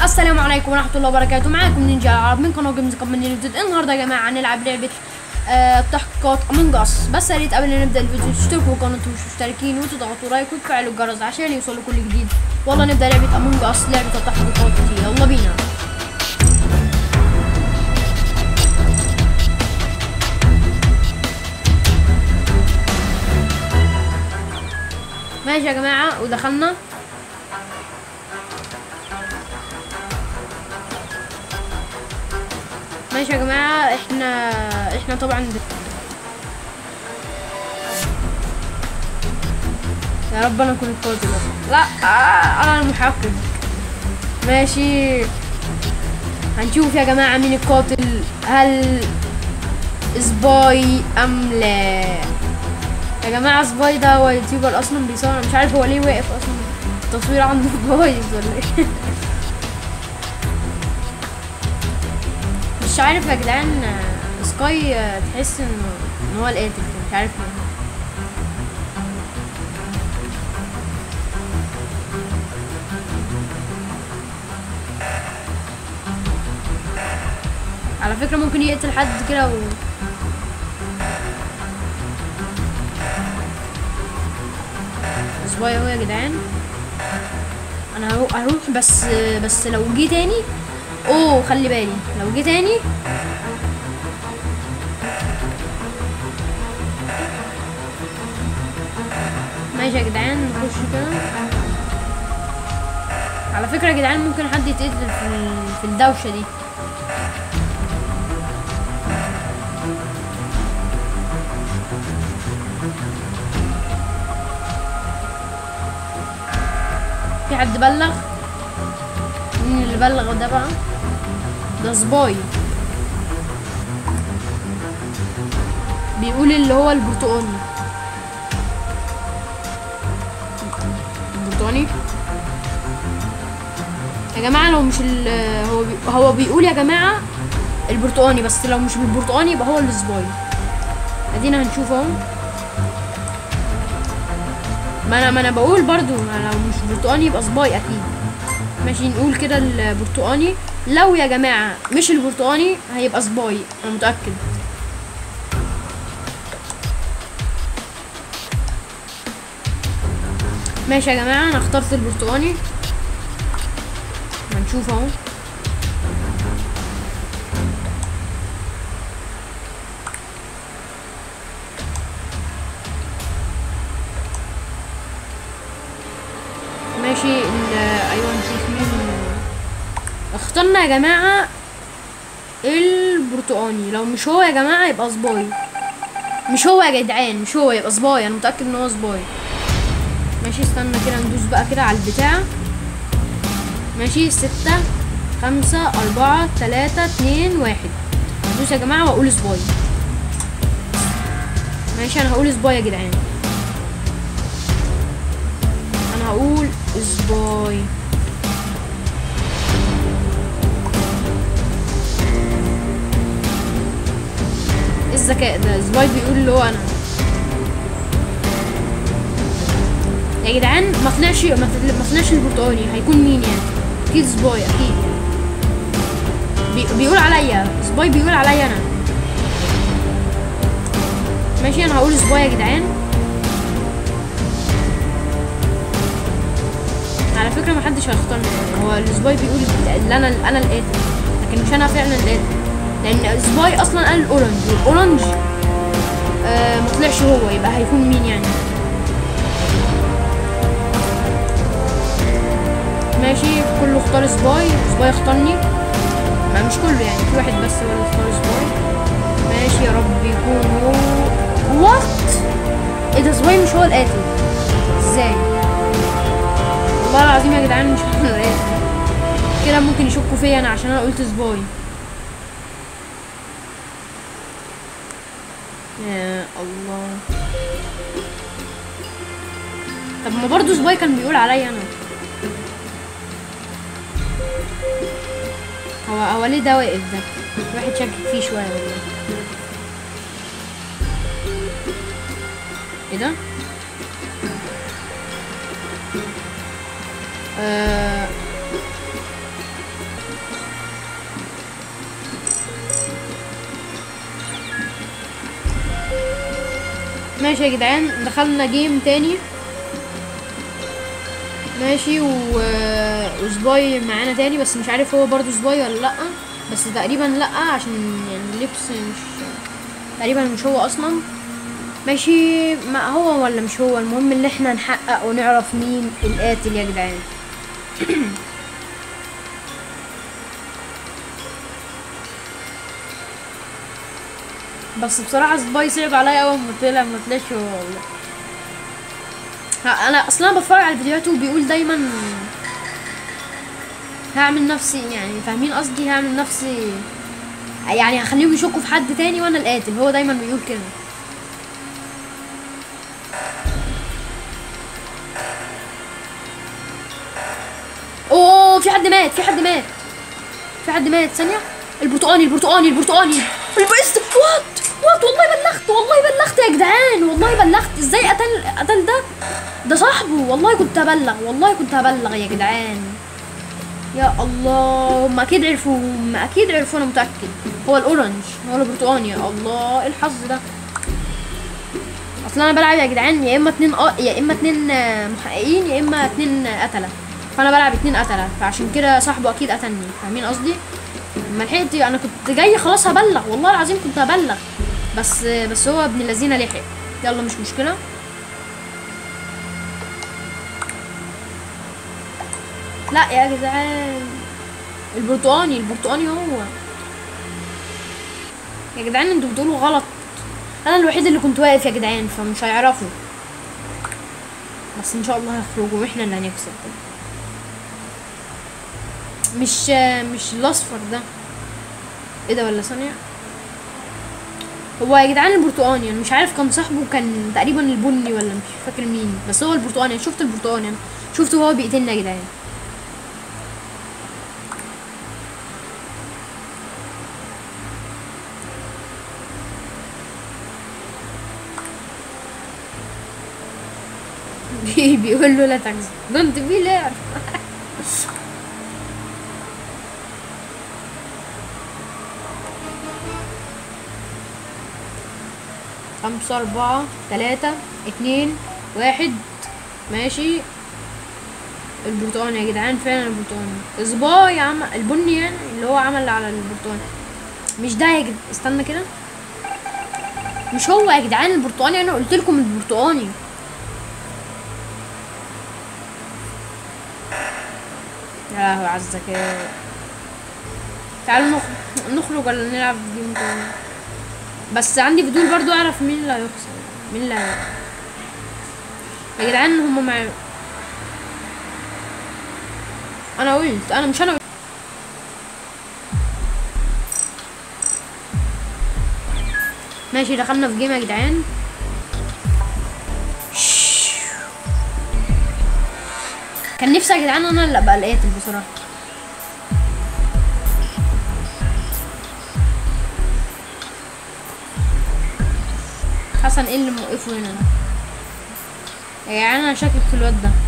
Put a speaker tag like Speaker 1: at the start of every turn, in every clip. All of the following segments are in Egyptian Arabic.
Speaker 1: السلام عليكم ورحمه الله وبركاته معاكم نينجا العرب من قناه جيمز كاب من جديد النهارده يا جماعه هنلعب لعبه آه تحقيقات امونج اس بس يا ريت قبل ما نبدا الفيديو تشتركوا في القناه ومش مشتركين وتضغطوا لايك وتفعلوا الجرس عشان يوصلوا كل جديد والله نبدا لعبه امونج اس لعبه التحقيقات يلا بينا ماشي يا جماعه ودخلنا ماشي يا جماعة احنا احنا طبعا يا رب انا اكون القاتل لا آه انا المحقق ماشي هنشوف يا جماعة مين القاتل هل سباي ام لا يا جماعة سباي ده هو يوتيوبر اصلا بيصور أنا مش عارف هو ليه واقف اصلا التصوير عنده بايظ ولا ايه مش عارف يا جدعان آه، سكاي آه، تحس انه ان هو القاتل مش عارف ليه على فكرة ممكن يقتل حد كده و... سباي اهو يا جدعان انا هرو- هروح بس بس لو جه تاني اوه خلي بالي لو جه تاني ماشي يا جدعان نخش كده على فكرة يا جدعان ممكن حد يتقتل في ال- في الدوشة دي في حد بلغ مين اللي بلغ ده بقى ده سباي بيقول اللي هو البرتقاني البرتقاني يا جماعة لو مش ال هو بي هو بيقول يا جماعة البرتقاني بس لو مش بالبرتقاني يبقى هو السباي ادينا هنشوف اهو ما انا ما انا بقول برضو ما لو مش برتقاني يبقى سباي اكيد ماشي نقول كده البرتقاني لو يا جماعة مش البرتقاني هيبقى سباي انا متأكد ماشي يا جماعة انا اخترت البرتقاني هنشوف اهو ماشي ال- ايوه نشوف مين اخترنا يا جماعة البرتقاني لو مش هو يا جماعة يبقى سباي مش هو يا جدعان مش هو يبقى سباي انا متأكد ان هو سباي ماشي استنى كده ندوس بقى كده على البتاع ماشي ستة خمسة أربعة تلاتة اتنين واحد ندوس يا جماعة وأقول سباي ماشي أنا هقول سباي يا جدعان أنا هقول سباي ايه الذكاء ده سباي بيقول اللي هو انا يا جدعان ما طلعش ما طل- ما طلعش البرتقاني هيكون مين يعني اكيد سباي اكيد بي بيقول عليا سباي بيقول عليا انا ماشي انا هقول سباي يا جدعان على فكره ما حدش هيختارني هو السباي بيقول اللي انا انا القاتل لكن مش انا فعلا القاتل لان سباي اصلا قال الاورنج والاورنج آه ما طلعش هو يبقى هيكون مين يعني ماشي كله اختار سباي سباي اختارني ما مش كله يعني في واحد بس هو اللي اختار سباي ماشي يا رب يكون هو وات ايه ده سباي مش هو القاتل ازاي والله العظيم يا جدعان مش انا القاتل كده ممكن يشكوا فيا انا عشان انا قلت سباي يا الله طب ما برضه سباي كان بيقول عليا انا هو هو ليه ده واقف ده واحد شاكك فيه شويه والله ايه ده آه ماشي يا جدعان دخلنا جيم تاني ماشي و... وسباي معانا تاني بس مش عارف هو برضو سباي ولا لا بس تقريبا لا عشان يعني اللبس مش تقريبا مش هو اصلا ماشي ما هو ولا مش هو المهم ان احنا نحقق ونعرف مين القاتل يا جدعان بس بصراحة سباي صعب عليا اول ما طلع ما طلعش هو والله ها، انا اصلا بتفرج على فيديوهاته وبيقول دايما هعمل نفسي يعني فاهمين قصدي هعمل نفسي يعني هخليهم يشكوا في حد تاني وانا القاتل هو دايما بيقول كده اوه في حد مات في حد مات في حد مات ثانية البرتقاني البرتقاني البرتقاني البست وات وات والله بلغت والله بلغت يا جدعان والله بلغت ازاي قتل قتل ده ده صاحبه والله كنت هبلغ والله كنت هبلغ يا جدعان يا الله هم اكيد عرفوا هم اكيد عرفوا انا متاكد هو الاورنج هو البرتقاني يا الله ايه الحظ ده اصلا انا بلعب يا جدعان يا اما اتنين اه يا اما اتنين آه، محققين يا اما اتنين آه، قتله فانا بلعب اتنين قتله فعشان كده صاحبه اكيد قتلني فاهمين قصدي ما لحقت انا كنت جاي خلاص هبلغ والله العظيم كنت هبلغ بس بس هو ابن الذين لحق يلا مش مشكله لا يا جدعان البرتقاني البرتقاني هو يا جدعان انتوا بتقولوا غلط انا الوحيد اللي كنت واقف يا جدعان فمش هيعرفوا بس ان شاء الله هيخرجوا واحنا اللي هنكسب مش مش الاصفر ده ايه ده ولا ثانيه هو يا جدعان البرتقاني انا مش عارف كان صاحبه كان تقريبا البني ولا مش فاكر مين بس هو البرتقاني انا شفت البرتقاني انا شفته وهو بيقتلنا يا جدعان بي- بيقول له لا تكذب دونت بي لير خمسة أربعة تلاتة اتنين واحد ماشي البرتقاني يا جدعان فعلا البرتقاني سباي عم البني يعني اللي هو عمل على البرتقاني مش ده يا جدعان استنى كده مش هو يا جدعان البرتقاني انا قلت لكم البرتقاني يا لهوي على الذكاء تعالوا نخرج نخرج ولا نلعب جيم تاني بس عندي فضول برضو اعرف مين اللي هيخسر مين اللي هي... يا جدعان هما مع انا قلت انا مش انا قلت. ماشي دخلنا في جيم يا جدعان كان نفسي يا جدعان انا اللي ابقى القاتل بصراحه حسن ايه اللي موقفه هنا ده؟ يا جدعان انا شاكك في الواد ده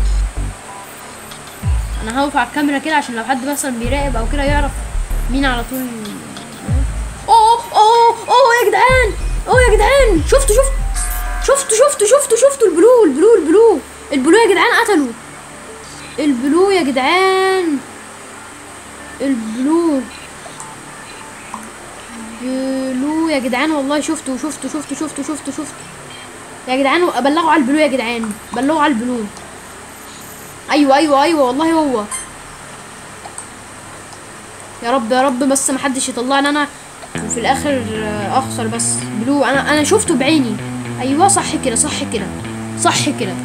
Speaker 1: انا هقف على الكاميرا كده عشان لو حد مثلا بيراقب او كده يعرف مين على طول اوه اوه اوه يا جدعان اوه يا جدعان شفتوا شفتوا شفتوا شفتوا شفتوا شفتوا البلو البلو البلو البلو يا جدعان قتلوا البلو يا جدعان البلو بلو يا جدعان والله شفتوا شفتوا شفتوا شفتوا شفتوا شفتوا يا جدعان بلغوا على البلو يا جدعان بلغوا على البلو ايوه ايوه ايوه والله هو يا رب يا رب بس ما حدش يطلعني انا وفي الاخر آه، اخسر بس بلو انا انا شفته بعيني ايوه صح كده صح كده صح كده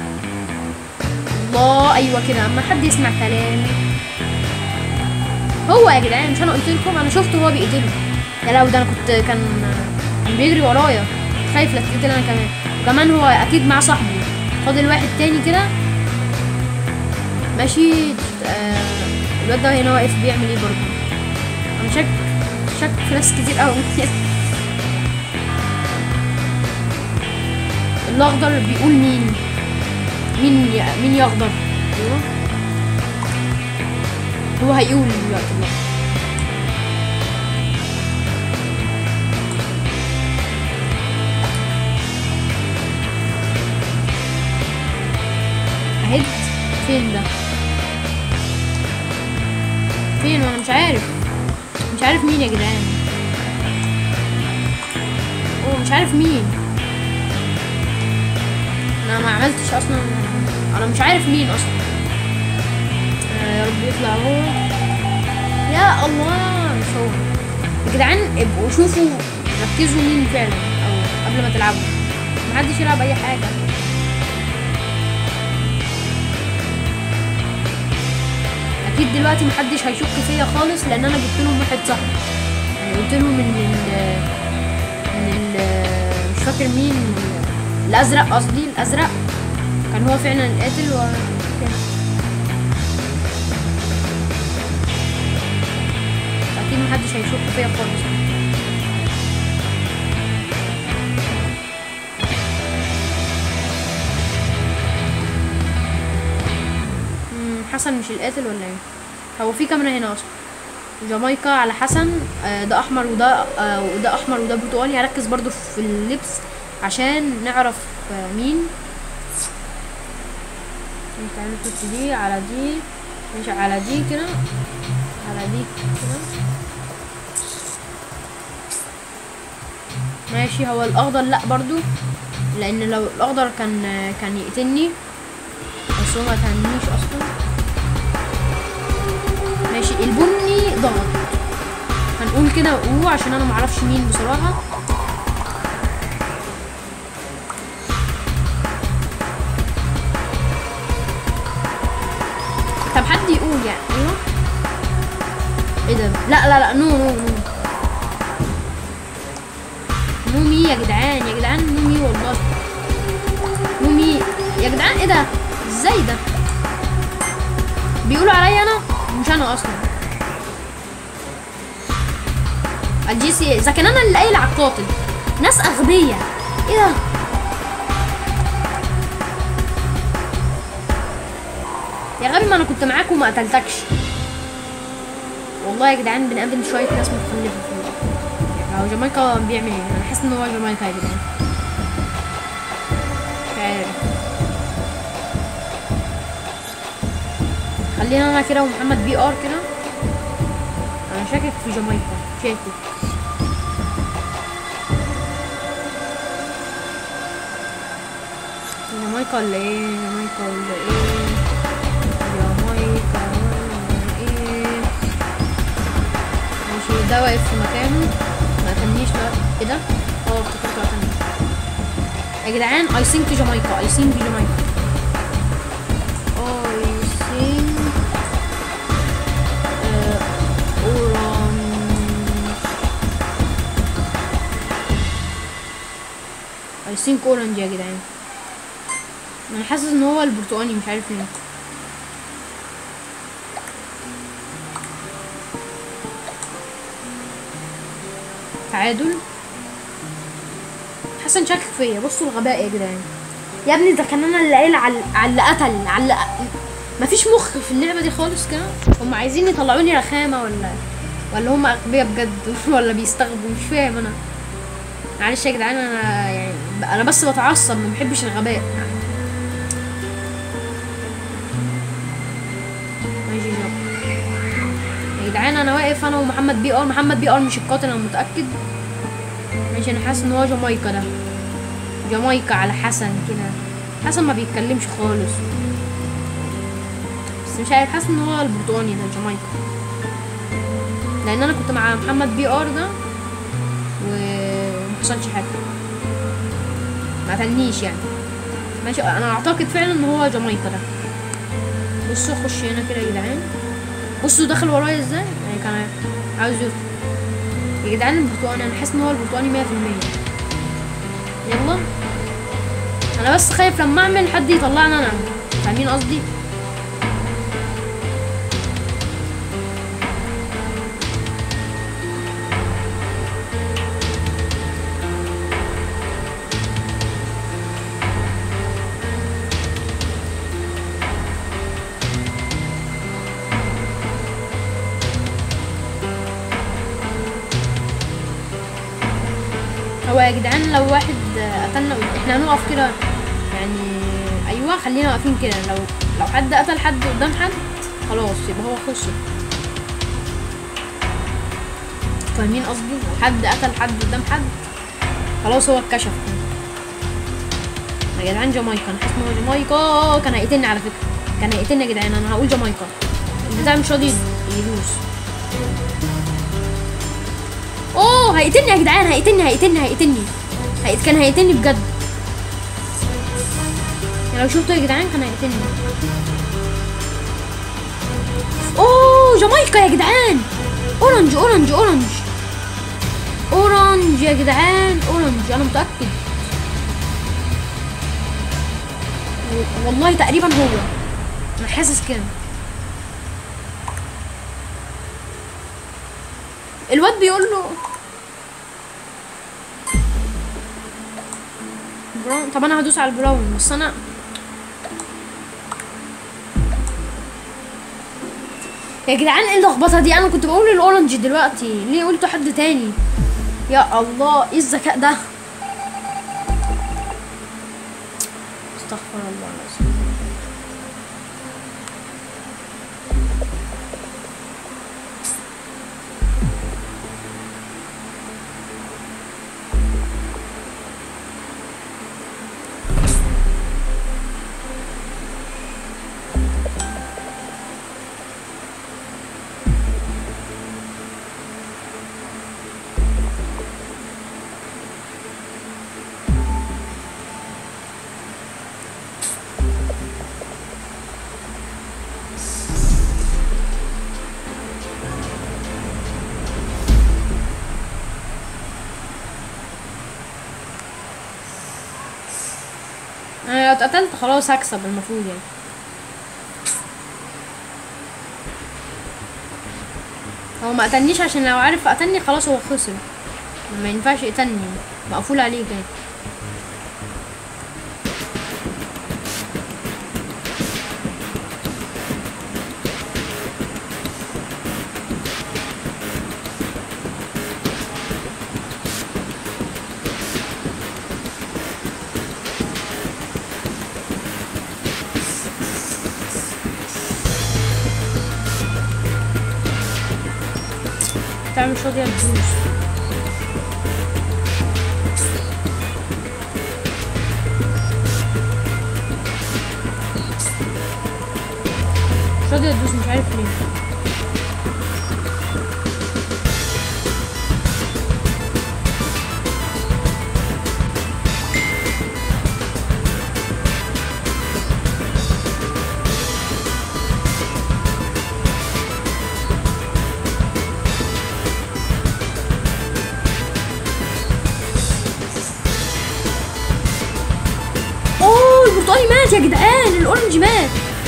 Speaker 1: الله ايوه كده اما حد يسمع كلامي هو يا جدعان مش انا قلت لكم انا شفته وهو بيقتله يا لو ده انا كنت كان كان بيجري ورايا خايف لا تقتل انا كمان وكمان هو اكيد مع صاحبه فاضل واحد تاني كده ماشي آه الواد ده هنا واقف بيعمل ايه برضه انا شك شك في ناس كتير قوي الاخضر بيقول مين مين ي... مين يخضر ايوه هو هيقول دلوقتي الأخضر. فين ده فين وانا مش عارف مش عارف مين يا جدعان اوه مش عارف مين انا ما عملتش اصلا انا مش عارف مين اصلا آه، يا رب يطلع هو يا الله مش هو يا جدعان ابقوا شوفوا ركزوا مين فعلا او قبل ما تلعبوا محدش يلعب اي حاجه اكيد دلوقتي محدش هيشك فيا خالص لان انا جبت لهم واحد صاحبي يعني قلت لهم من ال من ال مش فاكر مين الازرق قصدي الازرق كان هو فعلا القاتل و كده. اكيد محدش هيشك فيا خالص مم، حسن مش القاتل ولا ايه هو في كاميرا هنا اصلا جامايكا على حسن آه، ده احمر وده آه، وده احمر وده برتقالي هركز برضو في اللبس عشان نعرف آه، مين تعالى نحط دي على دي ماشي على دي كده على دي كده ماشي هو الاخضر لا برضو لان لو الاخضر كان كان يقتلني بس هو ما تهنيش اصلا ماشي البني ضغط هنقول كده او عشان انا معرفش مين بصراحه طب حد يقول يعني ايوه ايه ده لا لا لا نو نو نو نو مي يا جدعان يا جدعان نو مي والله نو مي يا جدعان ايه ده ازاي ده بيقولوا عليا انا مش انا اصلا الجي سي اذا كان انا اللي قايل على القاتل ناس اغبياء ايه ده يا غبي ما انا كنت معاك وما قتلتكش والله يا جدعان بنقابل شويه ناس متخلفه في الوقت. هو جامايكا بيعمل ايه انا حاسس ان هو جامايكا يا جدعان مش عارف خلينا انا كده ومحمد بي ار كده انا شاكك في جامايكا شاكك جامايكا ولا ايه جامايكا ولا ايه جامايكا ولا ايه ماشي ده واقف في مكانه ما قتلنيش لا ايه ده اه افتكرته قتلني يا جدعان اي سينك جامايكا اي سينك جامايكا اي سينك اوران اي سينك اورنج يا جدعان انا حاسس ان هو البرتقاني مش عارف ليه تعادل حسن شاكك فيا بصوا الغباء يا جدعان يا ابني ده كان انا اللي قايل على على اللي قتل على اللي مفيش مخ في اللعبه دي خالص كده هم عايزين يطلعوني رخامه ولا ولا هم اغبياء بجد ولا بيستغبوا مش فاهم انا معلش يا جدعان انا يعني انا بس بتعصب ما بحبش الغباء ماشي جاب يا جدعان انا واقف انا ومحمد بي ار محمد بي ار مش القاتل انا متاكد ماشي انا حاسس ان هو جامايكا ده جامايكا على حسن كده حسن ما بيتكلمش خالص بس مش عارف حاسس ان هو البرتقاني ده جامايكا لان انا كنت مع محمد بي ار ده ومحصلش حاجه ما قتلنيش يعني ماشي انا اعتقد فعلا ان هو جامايكا ده بصوا خش هنا كده يا جدعان بصوا دخل ورايا ازاي يعني كان عاوز يطلع يا جدعان البرتقاني انا حاسس ان هو البرتقاني مية في المية يلا انا بس خايف لما اعمل حد يطلعنا انا فاهمين قصدي هو يا جدعان لو واحد قتلنا احنا هنقف كده يعني ايوه خلينا واقفين كده لو لو حد قتل حد قدام حد خلاص يبقى هو خسر فاهمين قصدي لو حد قتل حد قدام حد خلاص هو اتكشف يا جدعان جامايكا انا حاسس ان هو جامايكا كان هيقتلني على فكره كان هيقتلني يا جدعان انا هقول جامايكا البتاع مش راضي يدوس اوه هيقتلني يا جدعان هيقتلني هيقتلني هيقتلني هيت- كان هيقتلني بجد يعني لو شفته يا جدعان كان هيقتلني اوه جامايكا يا جدعان اورنج اورنج اورنج اورنج يا جدعان اورنج انا متاكد و- والله تقريبا هو انا حاسس كده الواد بيقول له براون طب انا هدوس على البراون بس انا يا جدعان ايه اللخبطه دي انا كنت بقول الاورنج دلوقتي ليه قلتوا حد تاني يا الله ايه الذكاء ده استغفر الله العظيم انا لو اتقتلت خلاص هكسب المفروض يعني هو ما قتلنيش عشان لو عارف قتلني خلاص هو خسر ما ينفعش يقتلني مقفول عليه كده تعمل مش راضية تدوس مش راضية تدوس مش عارف ليه اوه البرتقالي مات يا جدعان الاورنج مات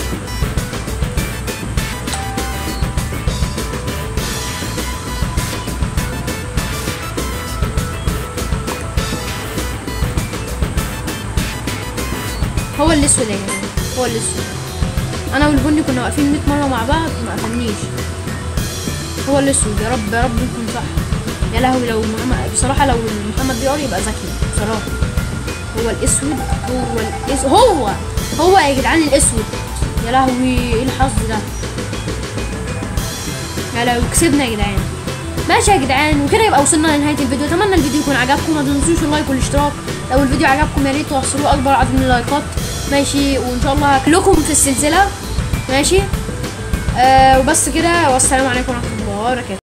Speaker 1: هو الاسود يا جدعان هو الاسود انا والبني كنا واقفين 100 مره مع بعض ما قفلنيش هو الاسود يا رب يا رب يكون صح يا لهوي لو محمد بصراحه لو محمد بيقر يبقى ذكي بصراحه هو الاسود هو الاسود هو هو يا جدعان الاسود يا لهوي ايه الحظ ده يا لهوي كسبنا يا جدعان ماشي يا جدعان وكده يبقى وصلنا لنهايه الفيديو اتمنى الفيديو يكون عجبكم ما تنسوش اللايك والاشتراك لو الفيديو عجبكم يا ريت توصلوه اكبر عدد من اللايكات ماشي وان شاء الله هكلكم في السلسله ماشي آه وبس كده والسلام عليكم ورحمه الله وبركاته